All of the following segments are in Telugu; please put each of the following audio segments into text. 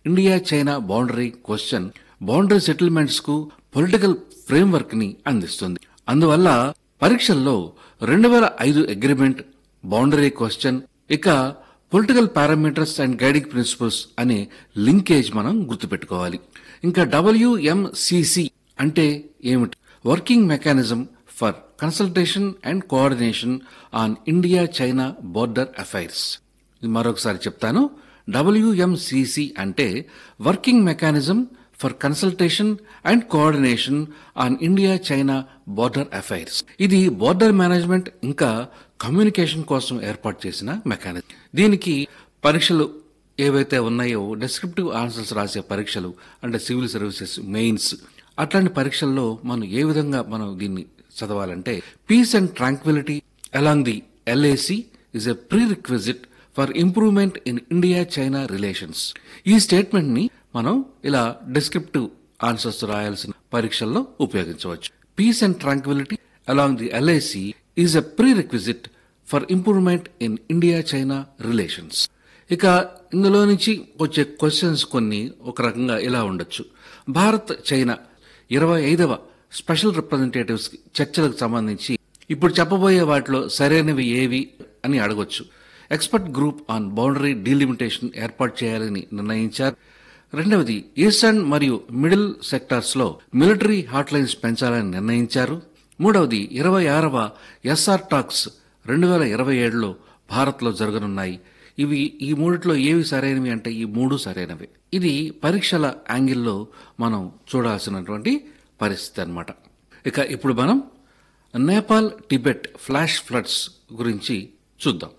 India China boundary question boundary settlements కు పొలిటికల్ ఫ్రేమ్వర్క్ ని అందిస్తుంది అందువల్ల పరీక్షల్లో రెండు వేల ఐదు అగ్రిమెంట్ బౌండరీ క్వశ్చన్ ఇక political parameters and guiding principles అనే లింకేజ్ మనం గుర్తుపెట్టుకోవాలి ఇంకా డబ్ల్యూఎంసిసి అంటే ఏమిటి working mechanism for consultation and coordination on India China border affairs ఇది మరొకసారి చెప్తాను డబ్ల్యూఎంసిసి అంటే working mechanism for consultation and coordination on India China border affairs ఇది బోర్డర్ మేనేజ్మెంట్ ఇంకా కమ్యూనికేషన్ కోసం ఏర్పాటు చేసిన మెకానిజం దీనికి పరీక్షలు ఏవైతే ఉన్నాయో డెస్క్రిప్టివ్ ఆన్సర్స్ రాసే పరీక్షలు అంటే సివిల్ సర్వీసెస్ మెయిన్స్ అట్లాంటి పరీక్షల్లో మనం ఏ విధంగా మనం దీన్ని చదవాలంటే peace and tranquillity along the LAC is a prerequisite for improvement in India China relations ఈ స్టేట్మెంట్ ని మనం ఇలా డిస్క్రిప్టివ్ ఆన్సర్స్ రాయాల్సిన పరీక్షల్లో ఉపయోగించవచ్చు peace and tranquillity along the LIC is a prerequisite for improvement in India China relations ఇక ఇందులో నుంచి వచ్చే క్వశ్చన్స్ కొన్ని ఒక రకంగా ఇలా ఉండొచ్చు భారత్ చైనా ఇరవై ఐదవ స్పెషల్ రిప్రజెంటేటివ్స్ చర్చలకు సంబంధించి ఇప్పుడు చెప్పబోయే వాటిలో సరైనవి ఏవి అని అడగొచ్చు expert group on boundary delimitation ఏర్పాటు చేయాలని నిర్ణయించారు రెండవది ఈస్టర్న్ మరియు మిడిల్ సెక్టార్స్ లో మిలిటరీ హాట్లైన్స్ పెంచాలని నిర్ణయించారు మూడవది ఇరవై ఆరవ ఎస్ఆర్ టాక్స్ రెండు వేల ఇరవై ఏడులో భారత్లో జరగనున్నాయి ఇవి ఈ మూడిట్లో ఏవి సరైనవి అంటే ఈ మూడు సరైనవి ఇది పరీక్షల యాంగిల్లో మనం చూడాల్సినటువంటి పరిస్థితి అన్నమాట ఇక ఇప్పుడు మనం నేపాల్ టిబెట్ ఫ్లాష్ ఫ్లడ్స్ గురించి చూద్దాం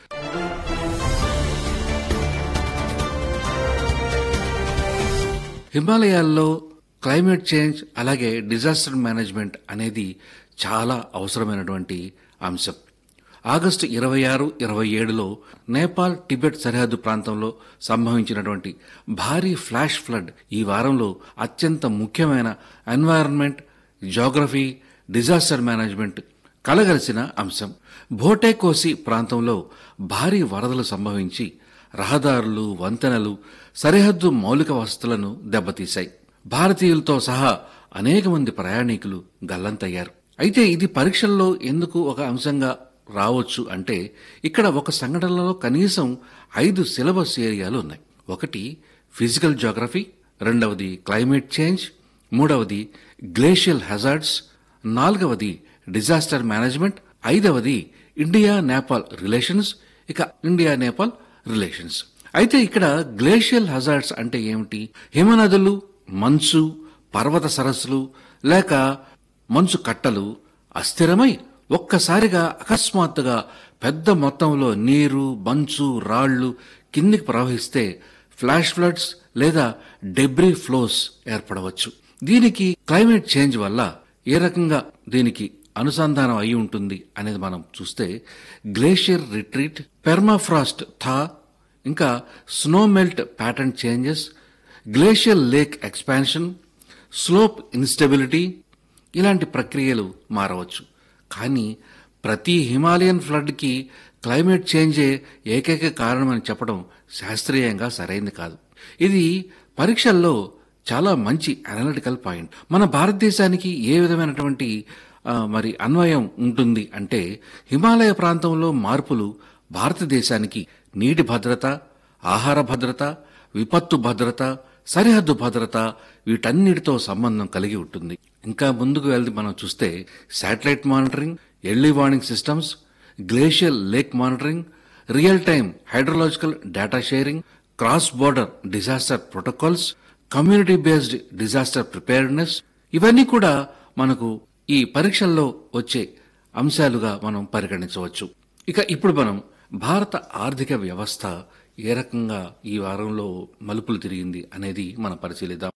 హిమాలయాల్లో క్లైమేట్ చేంజ్ అలాగే డిజాస్టర్ మేనేజ్మెంట్ అనేది చాలా అవసరమైనటువంటి అంశం ఆగస్టు ఇరవై ఆరు ఇరవై ఏడులో నేపాల్ టిబెట్ సరిహద్దు ప్రాంతంలో సంభవించినటువంటి భారీ ఫ్లాష్ ఫ్లడ్ ఈ వారంలో అత్యంత ముఖ్యమైన ఎన్వైరన్మెంట్ జోగ్రఫీ డిజాస్టర్ మేనేజ్మెంట్ కలగలిసిన అంశం భోటేకోసి ప్రాంతంలో భారీ వరదలు సంభవించి రహదారులు వంతెనలు సరిహద్దు మౌలిక వసతులను దెబ్బతీశాయి భారతీయులతో సహా అనేక మంది ప్రయాణికులు గల్లంతయ్యారు అయితే ఇది పరీక్షల్లో ఎందుకు ఒక అంశంగా రావచ్చు అంటే ఇక్కడ ఒక సంఘటనలో కనీసం ఐదు సిలబస్ ఏరియాలు ఉన్నాయి ఒకటి ఫిజికల్ జోగ్రఫీ రెండవది క్లైమేట్ చేంజ్ మూడవది గ్లేషియల్ హెజార్డ్స్ నాలుగవది డిజాస్టర్ మేనేజ్మెంట్ ఐదవది ఇండియా నేపాల్ రిలేషన్స్ ఇక ఇండియా నేపాల్ రిలేషన్స్ అయితే ఇక్కడ గ్లేషియల్ హజార్డ్స్ అంటే ఏమిటి హిమనదులు మంచు పర్వత సరస్సులు లేక మంచు కట్టలు అస్థిరమై ఒక్కసారిగా అకస్మాత్తుగా పెద్ద మొత్తంలో నీరు మంచు రాళ్లు కిందికి ప్రవహిస్తే ఫ్లాష్ ఫ్లడ్స్ లేదా డెబ్రీ ఫ్లోస్ ఏర్పడవచ్చు దీనికి క్లైమేట్ చేంజ్ వల్ల ఏ రకంగా దీనికి అనుసంధానం అయి ఉంటుంది అనేది మనం చూస్తే గ్లేషియర్ రిట్రీట్ పెర్మాఫ్రాస్ట్ థా ఇంకా snow melt pattern changes glacial lake expansion slope instability ఇలాంటి ప్రక్రియలు మారవచ్చు కానీ ప్రతి హిమాలయన్ ఫ్లడ్కి క్లైమేట్ చేంజే ఏకైక కారణమని చెప్పడం శాస్త్రీయంగా సరైంది కాదు ఇది పరీక్షల్లో చాలా మంచి అనలిటికల్ పాయింట్ మన భారతదేశానికి ఏ విధమైనటువంటి ఆ, మరి అన్వయం ఉంటుంది అంటే హిమాలయ ప్రాంతంలో మార్పులు భారతదేశానికి నీటి భద్రత ఆహార భద్రత విపత్తు భద్రత సరిహద్దు భద్రత వీటన్నిటితో సంబంధం కలిగి ఉంటుంది ఇంకా ముందుకు వెళ్తే మనం చూస్తే satellite monitoring early warning systems glacial lake monitoring real time hydrological data sharing cross border disaster protocols community based disaster preparedness ఇవన్నీ కూడా మనకు ఈ పరీక్షల్లో వచ్చే అంశాలుగా మనం పరిగణించవచ్చు ఇక ఇప్పుడు మనం భారత ఆర్థిక వ్యవస్థ ఏ రకంగా ఈ వారంలో మలుపులు తిరిగింది అనేది మనం పరిశీలిద్దాం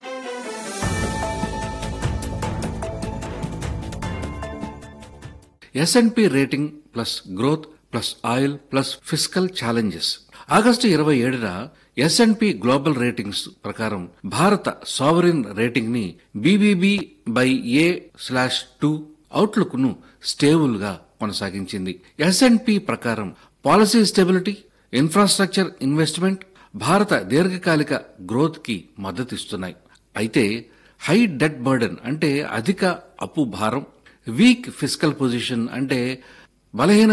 S and P rating plus growth plus oil plus physical challenges August ఇరవై ఏడున ఎస్ఎన్పి గ్లోబల్ రేటింగ్స్ ప్రకారం భారత సావరిన్ రేటింగ్ ని BBB by A slash two outlook ను స్టేబుల్ గా కొనసాగించింది ఎస్ఎన్పి ప్రకారం పాలసీ స్టెబిలిటీ ఇన్ఫ్రాస్ట్రక్చర్ ఇన్వెస్ట్మెంట్ భారత దీర్ఘకాలిక గ్రోత్కి మద్దతిస్తున్నాయి అయితే హై డెట్ బర్డెన్ అంటే అధిక అప్పు భారం వీక్ ఫిజికల్ పొజిషన్ అంటే బలహీన